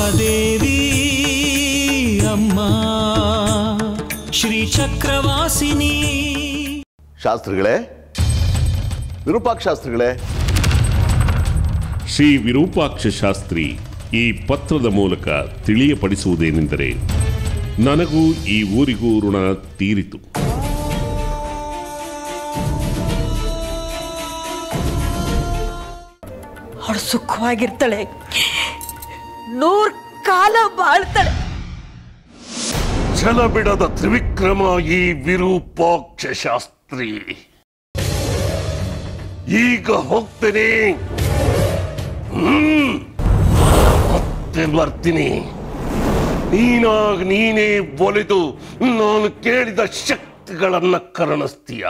ದುರ್ಗಾದೇವಿ ಅಮ್ಮ ಶ್ರೀ ಚಕ್ರವಾಸಿನಿ ಶಾಸ್ತ್ರಿಗಳೇ ವಿರೂಪಾಕ್ಷ ಶಾಸ್ತ್ರಿಗಳೇ ಶ್ರೀ ವಿರೂಪಾಕ್ಷ ಶಾಸ್ತ್ರಿ ಈ ಪತ್ರದ ಮೂಲಕ ತಿಳಿಯಪಡಿಸುವುದೇನೆಂದರೆ ನನಗೂ ಈ ಊರಿಗೂ ಋಣ ತೀರಿತು ಅವಳು ಸುಖವಾಗಿರ್ತಾಳೆ ನೂರ್ ಕಾಲ ಬಾಳ್ತಾಳೆ ಛಲ ಬಿಡದ ತ್ರಿವಿಕ್ರಮ ಈ ವಿರೂಪಾಕ್ಷ ಶಾಸ್ತ್ರಿ ಈಗ ಹೋಗ್ತೇನೆ ಹ್ಮ್. ಮತ್ತೆ ಬರ್ತೀನಿ ನೀನಾಗ ನೀನೇ ಒಲಿದು ನಾನು ಕೇಳಿದ ಶಕ್ತಿಗಳನ್ನ ಕರುಣಿಸ್ತೀಯ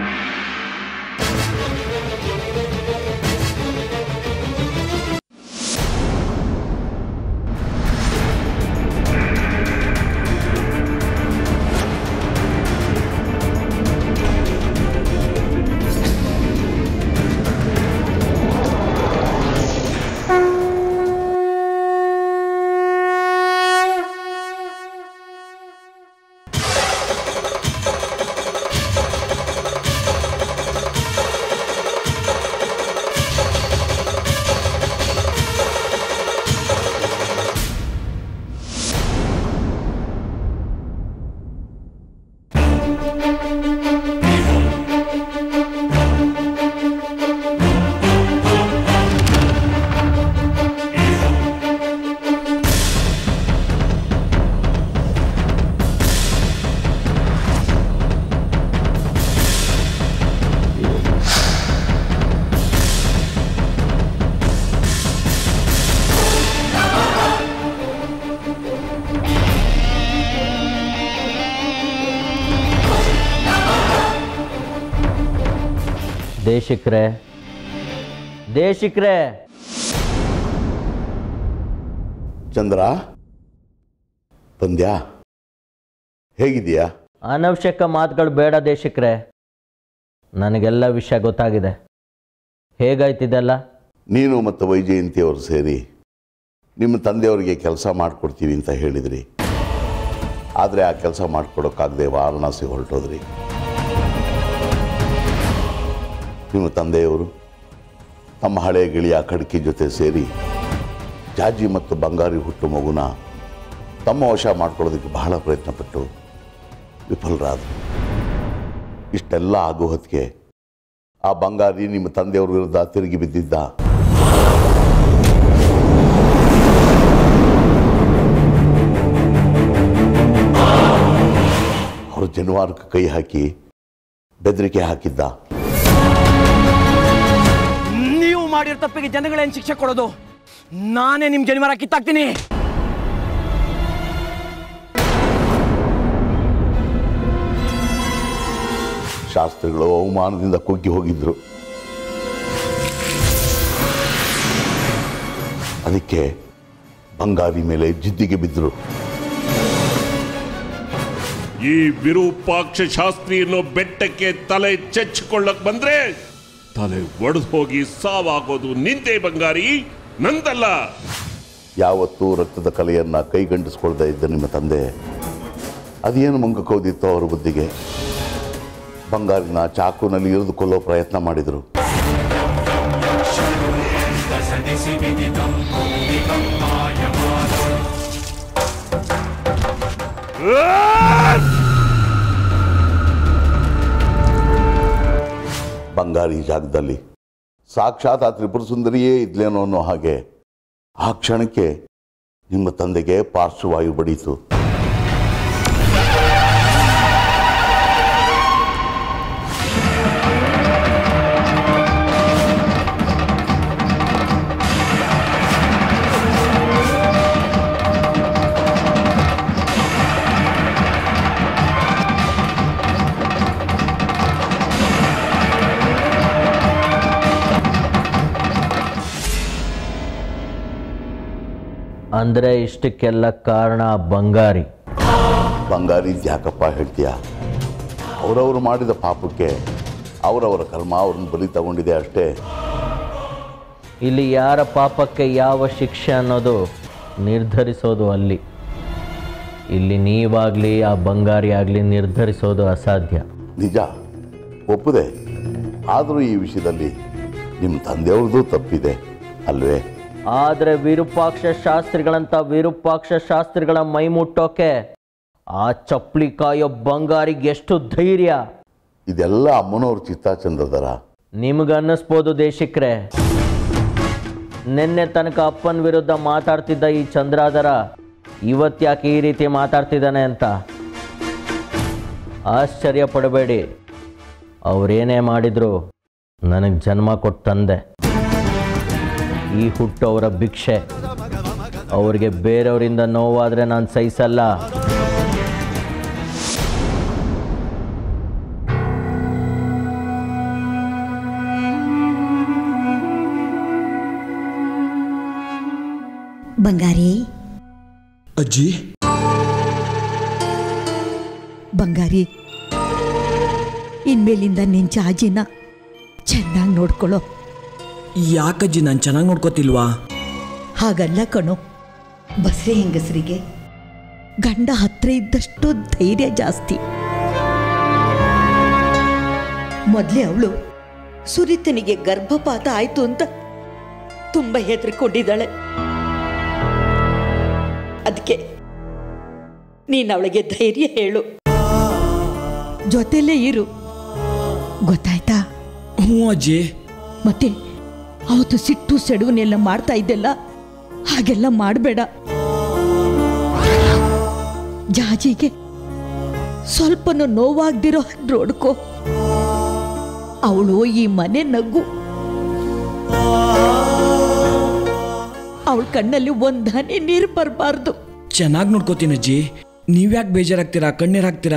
ದೇಶಿಕ್ರೆ ದೇಶಿಕ್ರೆ ಚಂದ್ರ ಬಂದ್ಯಾ ಹೇಗಿದೆಯಾ ಅನವಶ್ಯಕ ಮಾತುಗಳು ಬೇಡ ದೇಶಿಕ್ರೆ ನನಗೆಲ್ಲ ವಿಷಯ ಗೊತ್ತಾಗಿದೆ ಹೇಗಾಯ್ತಿದೆಲ್ಲ ನೀನು ಮತ್ತು ವೈಜಯಂತಿಯವರು ಸೇರಿ ನಿಮ್ಮ ತಂದೆಯವರಿಗೆ ಕೆಲಸ ಮಾಡಿಕೊಡ್ತೀವಿ ಅಂತ ಹೇಳಿದ್ರಿ ಆದರೆ ಆ ಕೆಲಸ ಮಾಡಿಕೊಡೋಕ್ಕಾಗದೆ ವಾರಣಾಸಿ ಹೊರಟೋದ್ರಿ ನಿಮ್ಮ ತಂದೆಯವರು ತಮ್ಮ ಹಳೆಯ ಗಿಳಿಯ ಕಡ್ಕಿ ಜೊತೆ ಸೇರಿ ಜಾಜಿ ಮತ್ತು ಬಂಗಾರಿ ಹುಟ್ಟು ಮಗುನ ತಮ್ಮ ವಶ ಮಾಡ್ಕೊಳ್ಳೋದಕ್ಕೆ ಬಹಳ ಪ್ರಯತ್ನಪಟ್ಟು ವಿಫಲರಾದರು ಇಷ್ಟೆಲ್ಲ ಆಗೋ ಹೊತ್ತಿಗೆ ಆ ಬಂಗಾರಿ ನಿಮ್ಮ ತಂದೆಯವ್ರ ವಿರುದ್ಧ ತಿರುಗಿ ಬಿದ್ದಿದ್ದ ಅವರು ಜನಿವಾರಕ್ಕೆ ಕೈ ಹಾಕಿ ಬೆದರಿಕೆ ಹಾಕಿದ್ದ ನೀವು ಮಾಡಿರೋ ತಪ್ಪಿಗೆ ಜನಗಳೇನು ಶಿಕ್ಷೆ ಕೊಡೋದು ನಾನೇ ನಿಮ್ ಜನಿವಾರ ಕಿತ್ತಾಕ್ತೀನಿ ಶಾಸ್ತ್ರಿಗಳು ಅವಮಾನದಿಂದ ಕುಗ್ಗಿ ಹೋಗಿದ್ರು ಅದಕ್ಕೆ ಬಂಗಾರಿ ಮೇಲೆ ಜಿದ್ದಿಗೆ ಬಿದ್ದರು ಈ ವಿರೂಪಾಕ್ಷ ಶಾಸ್ತ್ರಿ ಅನ್ನೋ ಬೆಟ್ಟಕ್ಕೆ ತಲೆ ಚೆಚ್ಚಿಕೊಳ್ಳಕ್ ಬಂದ್ರೆ ತಲೆ ಒಡೆದು ಹೋಗಿ ಸಾವಾಗೋದು ನಿಂದೆ ಬಂಗಾರಿ ನಂದಲ್ಲ ಯಾವತ್ತೂ ರಕ್ತದ ಕಲೆಯನ್ನು ಕೈಗಂಟಿಸ್ಕೊಳ್ತಾ ಇದ್ದ ನಿಮ್ಮ ತಂದೆ ಅದೇನು ಮಂಗಕೋದಿತ್ತೋ ಅವರ ಬುದ್ಧಿಗೆ ಬಂಗಾರಿನ ಚಾಕುನಲ್ಲಿ ಇರಿದು ಕೊಲ್ಲೋ ಪ್ರಯತ್ನ ಮಾಡಿದರು ಬಂಗಾರಿ ಜಾಗದಲ್ಲಿ ಸಾಕ್ಷಾತ್ ಆ ತ್ರಿಪುರ ಸುಂದರಿಯೇ ಇದ್ಲೇನೋ ಅನ್ನೋ ಹಾಗೆ ಆ ಕ್ಷಣಕ್ಕೆ ನಿಮ್ಮ ತಂದೆಗೆ ಪಾರ್ಶ್ವವಾಯು ಬಡೀತು ಅಂದರೆ ಇಷ್ಟಕ್ಕೆಲ್ಲ ಕಾರಣ ಬಂಗಾರಿ ಬಂಗಾರಿ ಯಾಕಪ್ಪ ಹೇಳ್ತೀಯ ಅವರವರು ಮಾಡಿದ ಪಾಪಕ್ಕೆ ಅವರವರ ಕರ್ಮ ಅವ್ರನ್ನ ಬಲಿ ತಗೊಂಡಿದೆ ಅಷ್ಟೇ ಇಲ್ಲಿ ಯಾರ ಪಾಪಕ್ಕೆ ಯಾವ ಶಿಕ್ಷೆ ಅನ್ನೋದು ನಿರ್ಧರಿಸೋದು ಅಲ್ಲಿ ಇಲ್ಲಿ ನೀವಾಗಲಿ ಆ ಬಂಗಾರಿ ಆಗಲಿ ನಿರ್ಧರಿಸೋದು ಅಸಾಧ್ಯ ನಿಜ ಒಪ್ಪುದೆ ಆದರೂ ಈ ವಿಷಯದಲ್ಲಿ ನಿಮ್ಮ ತಂದೆಯವ್ರದ್ದು ತಪ್ಪಿದೆ ಅಲ್ವೇ ಆದರೆ ವಿರೂಪಾಕ್ಷ ಶಾಸ್ತ್ರಿಗಳಂತ ವಿರೂಪಾಕ್ಷ ಶಾಸ್ತ್ರಿಗಳ ಮೈ ಮುಟ್ಟೋಕೆ ಆ ಚಪ್ಪಲಿ ಕಾಯೋ ಬಂಗಾರಿಗೆ ಎಷ್ಟು ಧೈರ್ಯ ಇದೆಲ್ಲ ಅಮ್ಮನವ್ರ ಚಿತ್ತಾಚಂದ್ರದರ ನಿಮ್ಗನ್ನಿಸ್ಬೋದು ದೇಶಿಕ್ರೆ ನಿನ್ನೆ ತನಕ ಅಪ್ಪನ ವಿರುದ್ಧ ಮಾತಾಡ್ತಿದ್ದ ಈ ಚಂದ್ರಾಧರ ಇವತ್ತ್ಯಾಕೆ ಈ ರೀತಿ ಮಾತಾಡ್ತಿದ್ದಾನೆ ಅಂತ ಆಶ್ಚರ್ಯ ಪಡಬೇಡಿ ಅವರೇನೇ ಮಾಡಿದ್ರು ನನಗೆ ಜನ್ಮ ಕೊಟ್ಟು ತಂದೆ ಈ ಹುಟ್ಟು ಅವರ ಭಿಕ್ಷೆ ಅವ್ರಿಗೆ ಬೇರೆಯವರಿಂದ ನೋವಾದರೆ ನಾನು ಸಹಿಸಲ್ಲ ಬಂಗಾರಿ ಅಜ್ಜಿ ಬಂಗಾರಿ ಇನ್ಮೇಲಿಂದ ನಿನ್ ಜಾಜಿನ ಚೆನ್ನಾಗಿ ನೋಡ್ಕೊಳ್ಳೋ ಯಾಕಜ್ಜಿ ನಾನು ಚೆನ್ನಾಗಿ ನೋಡ್ಕೋತಿಲ್ವಾ ಹಾಗಲ್ಲ ಕಣೋ ಬಸ್ರೆ ಹೆಂಗಸರಿಗೆ ಗಂಡ ಹತ್ರ ಇದ್ದಷ್ಟು ಧೈರ್ಯ ಜಾಸ್ತಿ ಮೊದಲೇ ಅವಳು ಸುರಿತನಿಗೆ ಗರ್ಭಪಾತ ಆಯ್ತು ಅಂತ ತುಂಬ ಹೆದರ್ಕೊಂಡಿದ್ದಾಳೆ ಅದಕ್ಕೆ ನೀನು ಅವಳಿಗೆ ಧೈರ್ಯ ಹೇಳು ಜೊತೆಲೇ ಇರು ಗೊತ್ತಾಯ್ತಾ ಹ್ಞೂ ಅಜ್ಜಿ ಮತ್ತೆ ಅವತ್ತು ಸಿಟ್ಟು ಸೆಡುವನ್ನೆಲ್ಲ ಮಾಡ್ತಾ ಇದ್ದೆಲ್ಲ ಹಾಗೆಲ್ಲ ಮಾಡಬೇಡ ಜಾಜಿಗೆ ಸ್ವಲ್ಪನೂ ನೋವಾಗ್ದಿರೋ ಹಾಗೆ ನೋಡ್ಕೋ ಅವಳು ಈ ಮನೆ ನಗು ಅವಳ ಕಣ್ಣಲ್ಲಿ ಒಂದ್ ಹನಿ ನೀರು ಬರಬಾರ್ದು ಚೆನ್ನಾಗಿ ನೋಡ್ಕೋತೀನಿ ಅಜ್ಜಿ ನೀವ್ಯಾಕೆ ಬೇಜಾರಾಗ್ತೀರಾ ಕಣ್ಣೀರ್ ಹಾಕ್ತೀರಾ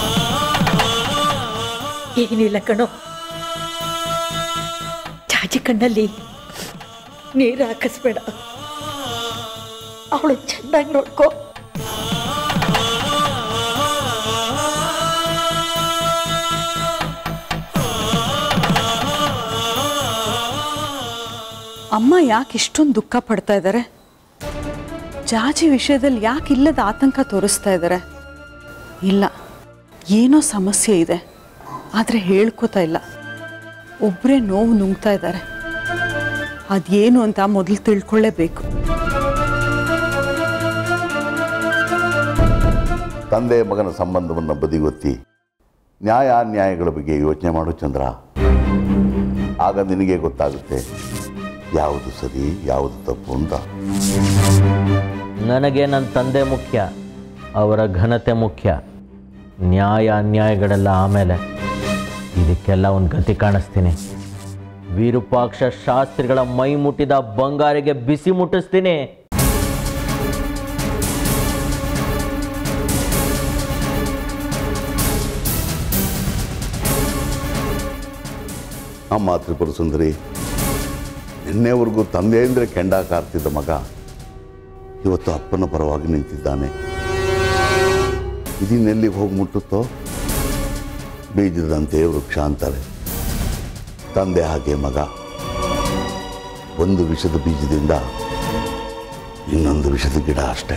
ಏನಿಲ್ಲ ಕಣೋ ಜಾಜಿ ಕಣ್ಣಲ್ಲಿ ನೀರು ಹಾಕಿಸ್ಬೇಡ ಅವಳು ಚೆನ್ನಾಗಿ ನೋಡ್ಕೋ ಅಮ್ಮ ಯಾಕೆ ಇಷ್ಟೊಂದು ದುಃಖ ಪಡ್ತಾ ಇದ್ದಾರೆ ಜಾಜಿ ವಿಷಯದಲ್ಲಿ ಯಾಕೆ ಇಲ್ಲದ ಆತಂಕ ತೋರಿಸ್ತಾ ಇದ್ದಾರೆ ಇಲ್ಲ ಏನೋ ಸಮಸ್ಯೆ ಇದೆ ಆದರೆ ಹೇಳ್ಕೋತಾ ಇಲ್ಲ ಒಬ್ಬರೇ ನೋವು ನುಂಗ್ತಾ ಇದ್ದಾರೆ ಅದೇನು ಅಂತ ಮೊದಲು ತಿಳ್ಕೊಳ್ಳೇಬೇಕು ತಂದೆ ಮಗನ ಸಂಬಂಧವನ್ನು ಬದಿಗೊತ್ತಿ ನ್ಯಾಯ ಅನ್ಯಾಯಗಳ ಬಗ್ಗೆ ಯೋಚನೆ ಮಾಡು ಚಂದ್ರ ಆಗ ನಿನಗೆ ಗೊತ್ತಾಗುತ್ತೆ ಯಾವುದು ಸರಿ ಯಾವುದು ತಪ್ಪು ಅಂತ ನನಗೆ ನನ್ನ ತಂದೆ ಮುಖ್ಯ ಅವರ ಘನತೆ ಮುಖ್ಯ ನ್ಯಾಯ ಅನ್ಯಾಯಗಳೆಲ್ಲ ಆಮೇಲೆ ಇದಕ್ಕೆಲ್ಲ ಒಂದು ಗತಿ ಕಾಣಿಸ್ತೀನಿ ವಿರೂಪಾಕ್ಷ ಶಾಸ್ತ್ರಿಗಳ ಮೈ ಮುಟ್ಟಿದ ಬಂಗಾರಿಗೆ ಬಿಸಿ ಮುಟ್ಟಿಸ್ತೀನಿ ಅಮ್ಮ ತ್ರಿಪುರ ಸುಂದರಿ ನಿನ್ನೆವರೆಗೂ ತಂದೆ ಅಂದರೆ ಕೆಂಡ ಕಾರ್ತಿದ್ದ ಮಗ ಇವತ್ತು ಅಪ್ಪನ ಪರವಾಗಿ ನಿಂತಿದ್ದಾನೆ ಇದಿನೆಲ್ಲಿಗೆ ಹೋಗಿ ಮುಟ್ಟುತ್ತೋ ಬೀಜದಂತೆ ವೃಕ್ಷ ಅಂತಾರೆ ತಂದೆ ಹಾಗೆ ಮಗ ಒಂದು ವಿಷದ ಬೀಜದಿಂದ ಇನ್ನೊಂದು ವಿಷದ ಗಿಡ ಅಷ್ಟೇ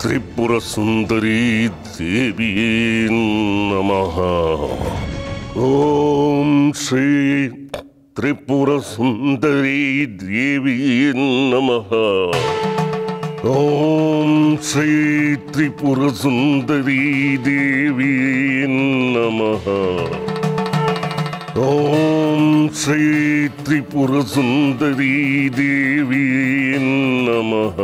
ತ್ರಿಪುರ ಸುಂದರಿ ದೇವಿ ನಮಃ ಓಂ ಶ್ರೀ ತ್ರಿಪುರ ಸುಂದರಿ ದೇವಿ ನಮಃ ಓಂ ಶ್ರೀ ತ್ರಿಪುರ ಸುಂದರಿ ದೇವಿ ನಮಃ ಓಂ ಶ್ರೀ ತ್ರಿಪುರ ಸುಂದರಿ ದೇವಿ ನಮಃ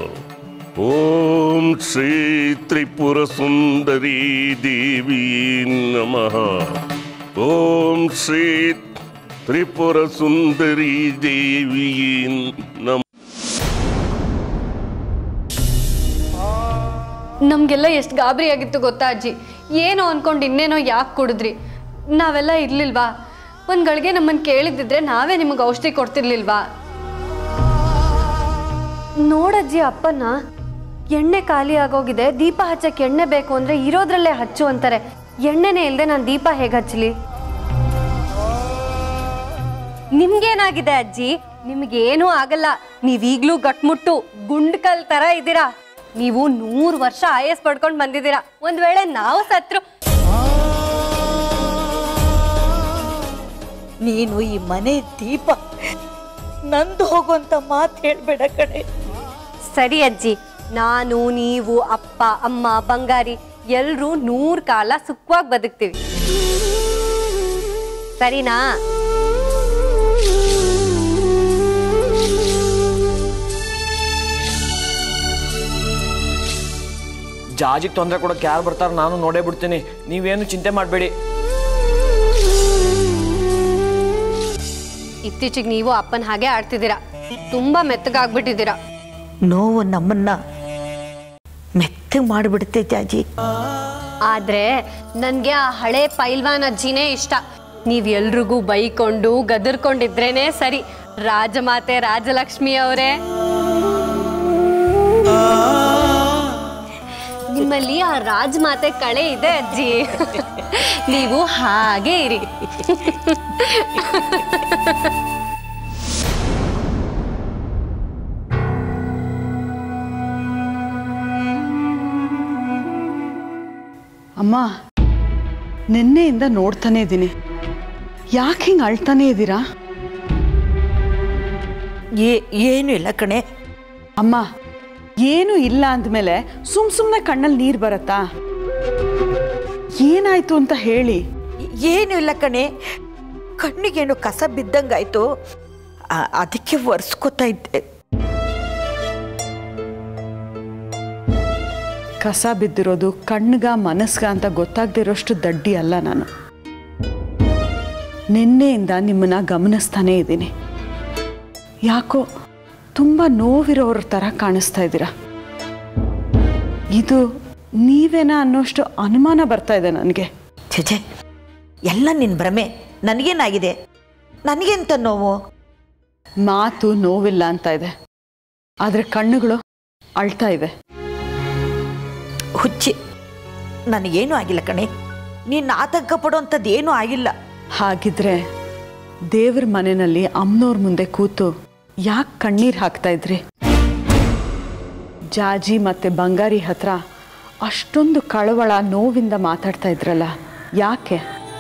ಓಂ ಶ್ರೀ ತ್ರಿಪುರ ಸುಂದರಿ ದೇವಿ ನಮಃ ಓಂ ಶ್ರೀ ತ್ರಿಪುರ ಸುಂದರಿ ದೇವಿ ನಮಃ ನಮಗೆಲ್ಲ ಎಷ್ಟು ಗಾಬರಿ ಆಗಿತ್ತು ಗೊತ್ತಾ ಅಜ್ಜಿ ಏನೋ ಅನ್ಕೊಂಡು ಇನ್ನೇನೋ ಯಾಕೆ ಕುಡಿದ್ರಿ ನಾವೆಲ್ಲ ಇರ್ಲಿಲ್ವಾ ಒಂದು ಗಳಿಗೆ ನಮ್ಮನ್ನು ಕೇಳಿದ್ದಿದ್ರೆ ನಾವೇ ನಿಮಗೆ ಔಷಧಿ ಕೊಡ್ತಿರ್ಲಿಲ್ವಾ ನೋಡಜ್ಜಿ ಅಪ್ಪನ ಎಣ್ಣೆ ಖಾಲಿ ಆಗೋಗಿದೆ ದೀಪ ಹಚ್ಚಕ್ಕೆ ಎಣ್ಣೆ ಬೇಕು ಅಂದರೆ ಇರೋದ್ರಲ್ಲೇ ಹಚ್ಚು ಅಂತಾರೆ ಎಣ್ಣೆನೇ ಇಲ್ಲದೆ ನಾನು ದೀಪ ಹೇಗೆ ಹಚ್ಚಲಿ ನಿಮ್ಗೇನಾಗಿದೆ ಅಜ್ಜಿ ನಿಮ್ಗೇನೂ ಆಗಲ್ಲ ನೀವೀಗ್ಲೂ ಗಟ್ಮುಟ್ಟು ಗುಂಡ್ಕಲ್ ತರ ಇದ್ದೀರಾ ನೀವು ನೂರು ವರ್ಷ ಆಯಸ್ ಪಡ್ಕೊಂಡು ಬಂದಿದ್ದೀರಾ ಒಂದ್ ವೇಳೆ ನಾವು ಸತ್ರು ನೀನು ಈ ಮನೆ ದೀಪ ನಂದು ಹೋಗುವಂತ ಮಾತು ಹೇಳ್ಬೇಡ ಕಣೆ ಸರಿ ಅಜ್ಜಿ ನಾನು ನೀವು ಅಪ್ಪ ಅಮ್ಮ ಬಂಗಾರಿ ಎಲ್ರೂ ನೂರ್ ಕಾಲ ಸುಖವಾಗಿ ಬದುಕ್ತೀವಿ ಸರಿನಾ ಜಾಜಿಗೆ ತೊಂದರೆ ಕೊಡೋಕೆ ಯಾರು ಬರ್ತಾರೆ ನಾನು ನೋಡೇ ಬಿಡ್ತೀನಿ ನೀವೇನು ಚಿಂತೆ ಮಾಡಬೇಡಿ ಇತ್ತೀಚೆಗೆ ನೀವು ಅಪ್ಪನ ಹಾಗೆ ಆಡ್ತಿದ್ದೀರಾ ತುಂಬಾ ಮೆತ್ತಗಾಗ್ಬಿಟ್ಟಿದ್ದೀರಾ ನೋವು ನಮ್ಮನ್ನ ಮೆತ್ತಗೆ ಮಾಡಿಬಿಡುತ್ತೆ ಜಾಜಿ ಆದ್ರೆ ನನ್ಗೆ ಆ ಹಳೆ ಪೈಲ್ವಾನ್ ಅಜ್ಜಿನೇ ಇಷ್ಟ ನೀವ್ ಎಲ್ರಿಗೂ ಬೈಕೊಂಡು ಗದರ್ಕೊಂಡಿದ್ರೇನೆ ಸರಿ ರಾಜಮಾತೆ ರಾಜಲಕ್ಷ್ಮಿ ಅವರೇ ನಿಮ್ಮಲ್ಲಿ ಆ ರಾಜಮಾತೆ ಕಳೆ ಇದೆ ಅಜ್ಜಿ ನೀವು ಹಾಗೆ ಇರಿ ಅಮ್ಮ ನಿನ್ನೆಯಿಂದ ನೋಡ್ತಾನೆ ಇದ್ದೀನಿ ಯಾಕೆ ಹಿಂಗೆ ಅಳ್ತಾನೆ ಇದ್ದೀರಾ ಏ ಏನು ಇಲ್ಲ ಕಣೆ ಅಮ್ಮ ಏನು ಇಲ್ಲ ಅಂದಮೇಲೆ ಸುಮ್ ಸುಮ್ಮನೆ ಕಣ್ಣಲ್ಲಿ ನೀರು ಬರತ್ತಾ ಏನಾಯ್ತು ಅಂತ ಹೇಳಿ ಏನು ಇಲ್ಲ ಕಣೆ ಕಣ್ಣಿಗೇನು ಕಸ ಬಿದ್ದಂಗಾಯ್ತು ಆ- ಅದಕ್ಕೆ ಒರೆಸ್ಕೊತಾ ಇದ್ದೆ ಕಸ ಬಿದ್ದಿರೋದು ಕಣ್ಗ ಮನಸ್ಗ ಅಂತ ಗೊತ್ತಾಗ್ದಿರೋಷ್ಟು ದಡ್ಡಿ ಅಲ್ಲ ನಾನು ನಿನ್ನೆಯಿಂದ ನಿಮ್ಮನ್ನ ಗಮನಿಸ್ತಾನೇ ಇದ್ದೀನಿ ಯಾಕೋ ತುಂಬ ನೋವಿರೋರ ಥರ ಕಾಣಿಸ್ತಾ ಇದ್ದೀರಾ ಇದು ನೀವೇನಾ ಅನ್ನೋಷ್ಟು ಅನುಮಾನ ಬರ್ತಾ ಇದೆ ನನಗೆ ಛೆ ಎಲ್ಲ ನಿನ್ನ ಭ್ರಮೆ ನನಗೇನಾಗಿದೆ ನನಗೆಂತ ನೋವು ಮಾತು ನೋವಿಲ್ಲ ಅಂತ ಇದೆ ಆದರೆ ಕಣ್ಣುಗಳು ಅಳ್ತಾ ಇವೆ ಹುಚ್ಚಿ ನನಗೇನೂ ಆಗಿಲ್ಲ ಕಣೆ ನೀನು ಆತಂಕ ಪಡೋಂಥದ್ದು ಏನೂ ಆಗಿಲ್ಲ ಹಾಗಿದ್ರೆ ದೇವ್ರ ಮನೆಯಲ್ಲಿ ಅಮ್ಮನವ್ರ ಮುಂದೆ ಕೂತು ಯಾಕೆ ಕಣ್ಣೀರು ಹಾಕ್ತಾ ಇದ್ರಿ ಜಾಜಿ ಮತ್ತೆ ಬಂಗಾರಿ ಹತ್ರ ಅಷ್ಟೊಂದು ಕಳವಳ ನೋವಿಂದ ಮಾತಾಡ್ತಾ ಇದ್ರಲ್ಲ ಯಾಕೆ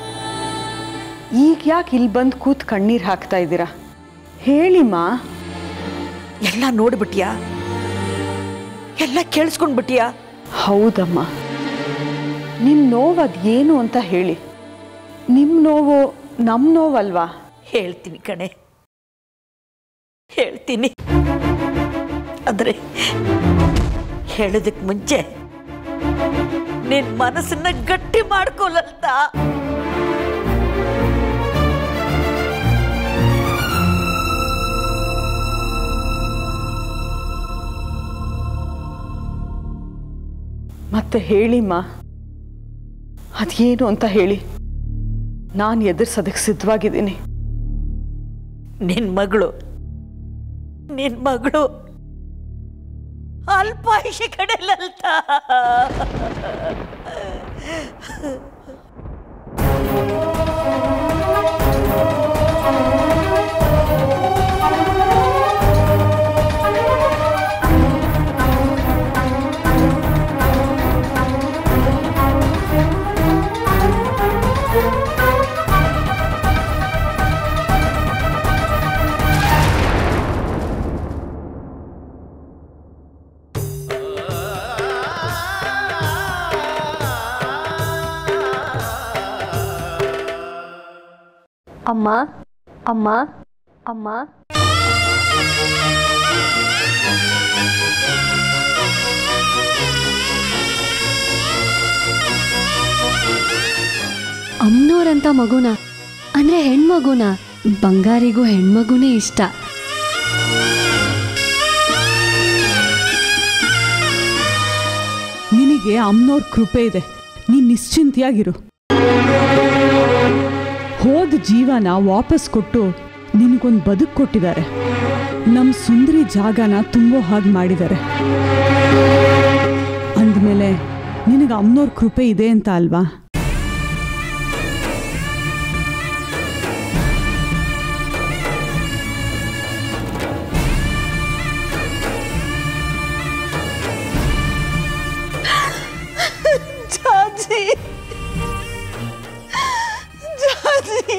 ಈಗ ಯಾಕೆ ಇಲ್ಲಿ ಬಂದು ಕೂತ್ ಕಣ್ಣೀರು ಹಾಕ್ತಾ ಇದ್ದೀರಾ ಹೇಳಿಮ್ಮ ಎಲ್ಲ ನೋಡ್ಬಿಟ್ಯಾ ಎಲ್ಲ ಕೇಳಿಸ್ಕೊಂಡ್ಬಿಟ್ಯಾ ಹೌದಮ್ಮ ನಿಮ್ಮ ನೋವು ಅದೇನು ಅಂತ ಹೇಳಿ ನಿಮ್ಮ ನೋವು ನಮ್ಮ ನೋವಲ್ವಾ ಹೇಳ್ತೀನಿ ಕಣೆ ಹೇಳ್ತೀನಿ ಆದರೆ ಹೇಳೋದಕ್ಕೆ ಮುಂಚೆ ನಿನ್ನ ಮನಸ್ಸನ್ನ ಗಟ್ಟಿ ಮಾಡ್ಕೊಲಂತ ಮತ್ತೆ ಹೇಳಿಮ್ಮ ಅದೇನು ಅಂತ ಹೇಳಿ ನಾನು ಎದುರ್ಸೋದಕ್ಕೆ ಸಿದ್ಧವಾಗಿದ್ದೀನಿ ನಿನ್ನ ಮಗಳು ನಿನ್ನ ಮಗಳು ಅಲ್ಪಾಯುಷ ಕಡೆಲಲ್ತ ಅಮ್ಮ ಅಮ್ಮ ಅಮ್ಮ ಅಮ್ನೋರಂತ ಮಗುನ ಅಂದ್ರೆ ಹೆಣ್ಮಗುನ ಬಂಗಾರಿಗೂ ಹೆಣ್ಮಗುನೇ ಇಷ್ಟ ನಿನಗೆ ಅಮ್ಮನವ್ರ ಕೃಪೆ ಇದೆ ನೀನು ನಿಶ್ಚಿಂತೆಯಾಗಿರು ಹೋದ ಜೀವನ ವಾಪಸ್ ಕೊಟ್ಟು ನಿನಗೊಂದು ಬದುಕು ಕೊಟ್ಟಿದ್ದಾರೆ ನಮ್ಮ ಸುಂದರಿ ಜಾಗನ ತುಂಬೋ ಹಾಗೆ ಮಾಡಿದ್ದಾರೆ ಅಂದಮೇಲೆ ನಿನಗೆ ಅಮ್ಮನವ್ರ ಕೃಪೆ ಇದೆ ಅಂತ ಅಲ್ವಾ ಜಾಜಿ ಜಾಜಿ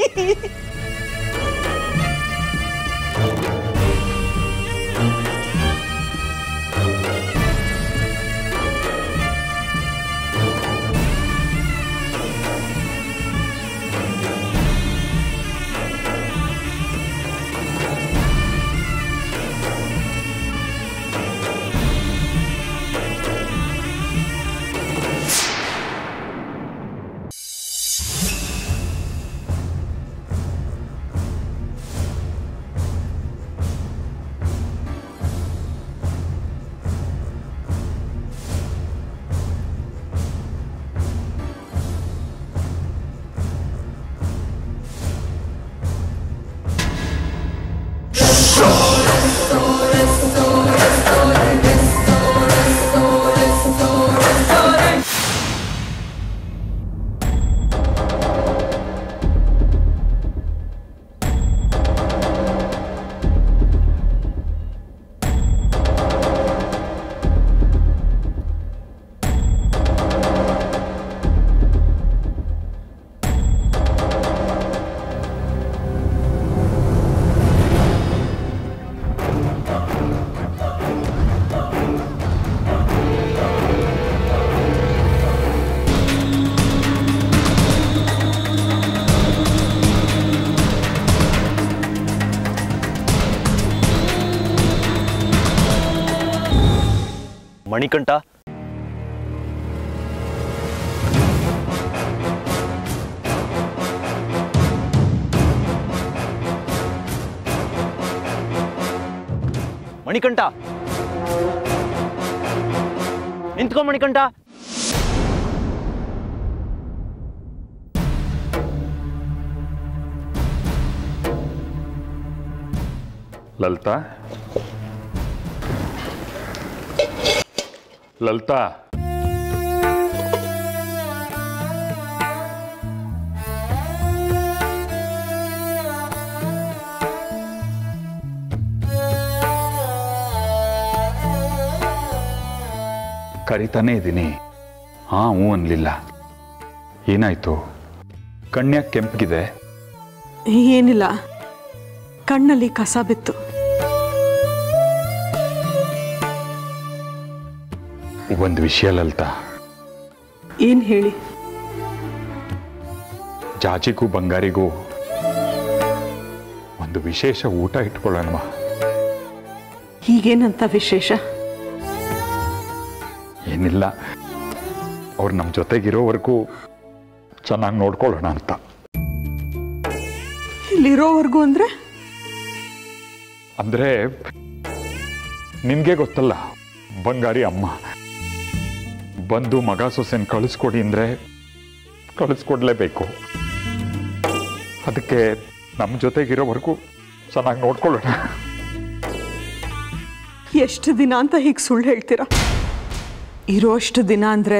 ಮಣಿಕಂಠ ಮಣಿಕಂಠ ನಿಂತ್ಕೊ ಮಣಿಕಂಠ ಲಲಿತಾ ಲಲಿತಾ ಕರಿತಾನೇ ಇದ್ದೀನಿ ಹಾ ಹ್ಞೂ ಅನ್ಲಿಲ್ಲ ಏನಾಯ್ತು ಕಣ್ಯಾಕ್ ಕೆಂಪಗಿದೆ ಏನಿಲ್ಲ ಕಣ್ಣಲ್ಲಿ ಕಸ ಬಿತ್ತು ಒಂದು ವಿಷಯ ಲಲಿತಾ ಏನು ಹೇಳಿ ಜಾಜಿಗೂ ಬಂಗಾರಿಗೂ ಒಂದು ವಿಶೇಷ ಊಟ ಇಟ್ಕೊಳ್ಳೋಣ ಹೀಗೇನಂತ ವಿಶೇಷ ಏನಿಲ್ಲ ಅವ್ರು ನಮ್ಮ ಜೊತೆಗಿರೋವರೆಗೂ ಚೆನ್ನಾಗಿ ನೋಡ್ಕೊಳ್ಳೋಣ ಅಂತ ಇಲ್ಲಿರೋವರೆಗೂ ಅಂದರೆ ಅಂದ್ರೆ ನಿನ್ಗೆ ಗೊತ್ತಲ್ಲ ಬಂಗಾರಿ ಅಮ್ಮ ಬಂದು ಮಗ ಸೊಸೆನ್ ಕಳಿಸ್ಕೊಡಿ ಅಂದ್ರೆ ಕಳಿಸ್ಕೊಡ್ಲೇಬೇಕು ಅದಕ್ಕೆ ನಮ್ಮ ಜೊತೆಗಿರೋವರೆಗೂ ಚೆನ್ನಾಗಿ ನೋಡ್ಕೊಳ್ಳೋಣ ಎಷ್ಟು ದಿನ ಅಂತ ಹೀಗೆ ಸುಳ್ಳು ಹೇಳ್ತೀರಾ ಇರೋಷ್ಟು ದಿನ ಅಂದರೆ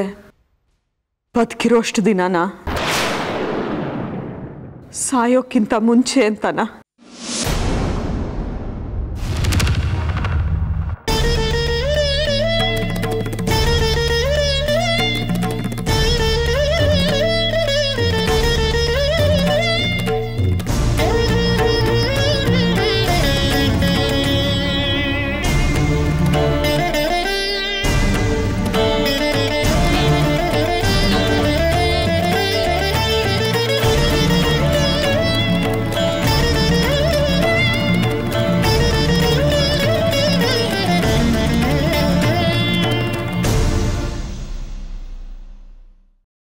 ಬದುಕಿರೋಷ್ಟು ದಿನನಾ ಸಾಯೋಕ್ಕಿಂತ ಮುಂಚೆ ಅಂತನಾ